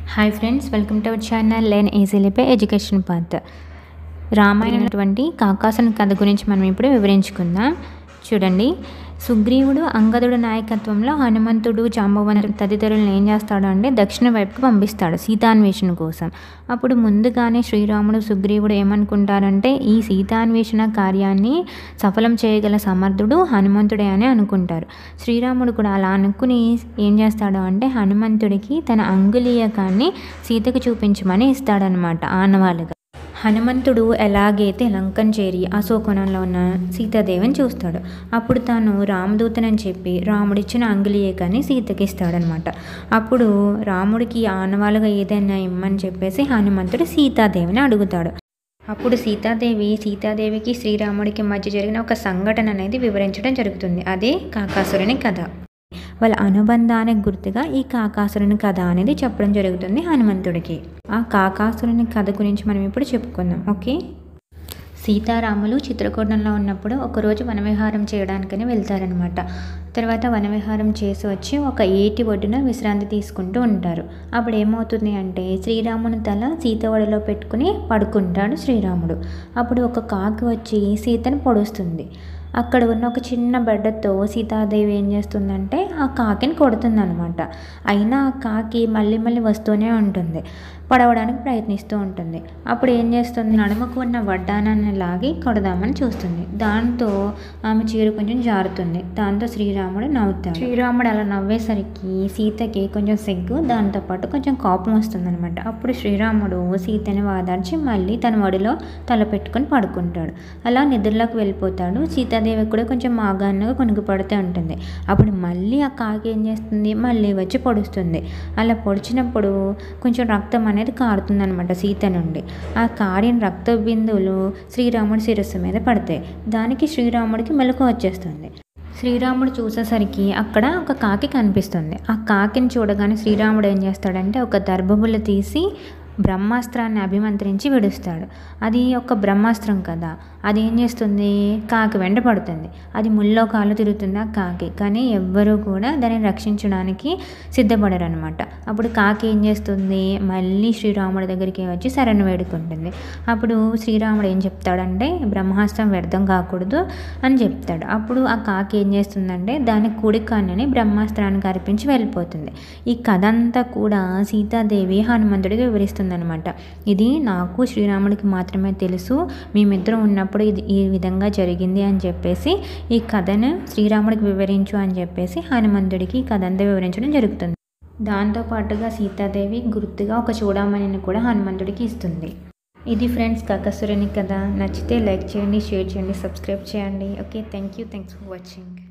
hi friends welcome to our channel లేన్ ఈజీలీపై education path రామాయణటువంటి కాకాసుని కథ గురించి మనం ఇప్పుడు వివరించుకుందాం చూడండి సుగ్రీవుడు అంగదుడు నాయకత్వంలో హనుమంతుడు జాంబవంతుడు తదితరులను ఏం చేస్తాడు అంటే దక్షిణ వైపుకు పంపిస్తాడు సీతాన్వేషణ కోసం అప్పుడు ముందుగానే శ్రీరాముడు సుగ్రీవుడు ఏమనుకుంటారంటే ఈ సీతాన్వేషణ కార్యాన్ని సఫలం చేయగల సమర్థుడు హనుమంతుడే అని అనుకుంటారు శ్రీరాముడు కూడా అలా అనుకుని ఏం చేస్తాడు అంటే హనుమంతుడికి తన అంగుళీయకాన్ని సీతకు చూపించమని ఇస్తాడనమాట ఆనవాళ్ళుగా హనుమంతుడు ఎలాగైతే లంకన్ చేరి అశోకవనంలో ఉన్న సీతాదేవిని చూస్తాడు అప్పుడు తాను రామదూతనని చెప్పి రాముడిచ్చిన అంగుళీయకాన్ని సీతకి ఇస్తాడనమాట అప్పుడు రాముడికి ఆనవాలుగా ఏదైనా ఇమ్మని చెప్పేసి హనుమంతుడు సీతాదేవిని అడుగుతాడు అప్పుడు సీతాదేవి సీతాదేవికి శ్రీరాముడికి మధ్య జరిగిన ఒక సంఘటన అనేది వివరించడం జరుగుతుంది అదే కాకాసురుని కథ వాళ్ళ అనుబంధానికి గుర్తుగా ఈ కాకాసురుని కథ అనేది చెప్పడం జరుగుతుంది హనుమంతుడికి ఆ కాకాసురుని కథ గురించి మనం ఇప్పుడు చెప్పుకుందాం ఓకే సీతారాములు చిత్రకూటంలో ఉన్నప్పుడు ఒకరోజు వనవిహారం చేయడానికని వెళ్తారనమాట తర్వాత వనవిహారం చేసి వచ్చి ఒక ఏటి ఒడ్డున విశ్రాంతి తీసుకుంటూ ఉంటారు అప్పుడు ఏమవుతుంది అంటే శ్రీరాముని తల సీత ఒడిలో పెట్టుకుని పడుకుంటాడు శ్రీరాముడు అప్పుడు ఒక కాకి వచ్చి సీతను పొడుస్తుంది అక్కడ ఉన్న ఒక చిన్న బెడ్డతో సీతాదేవి ఏం చేస్తుందంటే ఆ కాకిని కొడుతుందనమాట అయినా ఆ కాకి మళ్ళీ మళ్ళీ వస్తూనే ఉంటుంది పడవడానికి ప్రయత్నిస్తూ ఉంటుంది అప్పుడు ఏం చేస్తుంది నడుమకు ఉన్న వడ్డానాన్ని లాగి కొడదామని చూస్తుంది దాంతో ఆమె చీర కొంచెం జారుతుంది దాంతో శ్రీరాముడు నవ్వుతాడు శ్రీరాముడు అలా నవ్వేసరికి సీతకి కొంచెం సిగ్గు దాంతోపాటు కొంచెం కోపం వస్తుందనమాట అప్పుడు శ్రీరాముడు సీతని వాదార్చి మళ్ళీ తన ఒడిలో తల పెట్టుకొని పడుకుంటాడు అలా నిద్రలోకి వెళ్ళిపోతాడు సీతాదేవి కూడా కొంచెం మాగాన్నగా కొనుక్కు పడుతూ ఉంటుంది అప్పుడు మళ్ళీ ఆ కాకి ఏం చేస్తుంది మళ్ళీ వచ్చి పొడుస్తుంది అలా పొడిచినప్పుడు కొంచెం రక్తం అనేది కారుతుందనమాట సీత నుండి ఆ కారిన రక్త బిందువులు శ్రీరాముడి శిరస్సు మీద పడతాయి దానికి శ్రీరాముడికి మెలకు వచ్చేస్తుంది శ్రీరాముడు చూసేసరికి అక్కడ ఒక కాకి కనిపిస్తుంది ఆ కాకిని చూడగానే శ్రీరాముడు ఏం చేస్తాడంటే ఒక దర్భబుల్ల తీసి బ్రహ్మాస్త్రాన్ని అభిమంత్రించి విడుస్తాడు అది ఒక బ్రహ్మాస్త్రం కదా అది ఏం చేస్తుంది కాకి వెంట పడుతుంది అది ముల్లో కాలు తిరుగుతుంది ఆ కాకి కానీ ఎవ్వరూ కూడా దాన్ని రక్షించడానికి సిద్ధపడరు అనమాట అప్పుడు కాకి ఏం చేస్తుంది మళ్ళీ శ్రీరాముడి దగ్గరికి వచ్చి శరణు వేడుకుంటుంది అప్పుడు శ్రీరాముడు ఏం చెప్తాడంటే బ్రహ్మాస్త్రం వ్యర్థం కాకూడదు అని చెప్తాడు అప్పుడు ఆ కాకి ఏం చేస్తుందంటే దాని కుడి కన్నుని బ్రహ్మాస్త్రానికి అర్పించి వెళ్ళిపోతుంది ఈ కథ అంతా కూడా సీతాదేవి హనుమంతుడికి వివరిస్తుందనమాట ఇది నాకు శ్రీరాముడికి మాత్రమే తెలుసు మేమిద్దరం ఉన్నప్పుడు ఇది ఈ విధంగా జరిగింది అని చెప్పేసి ఈ కథను శ్రీరాముడికి వివరించు అని చెప్పేసి హనుమంతుడికి ఈ కథ అంతా వివరించడం జరుగుతుంది దాంతోపాటుగా సీతాదేవి గుర్తుగా ఒక చూడమణిని కూడా హనుమంతుడికి ఇస్తుంది ఇది ఫ్రెండ్స్ కాకసురుని కదా నచ్చితే లైక్ చేయండి షేర్ చేయండి సబ్స్క్రైబ్ చేయండి okay thank you thanks for watching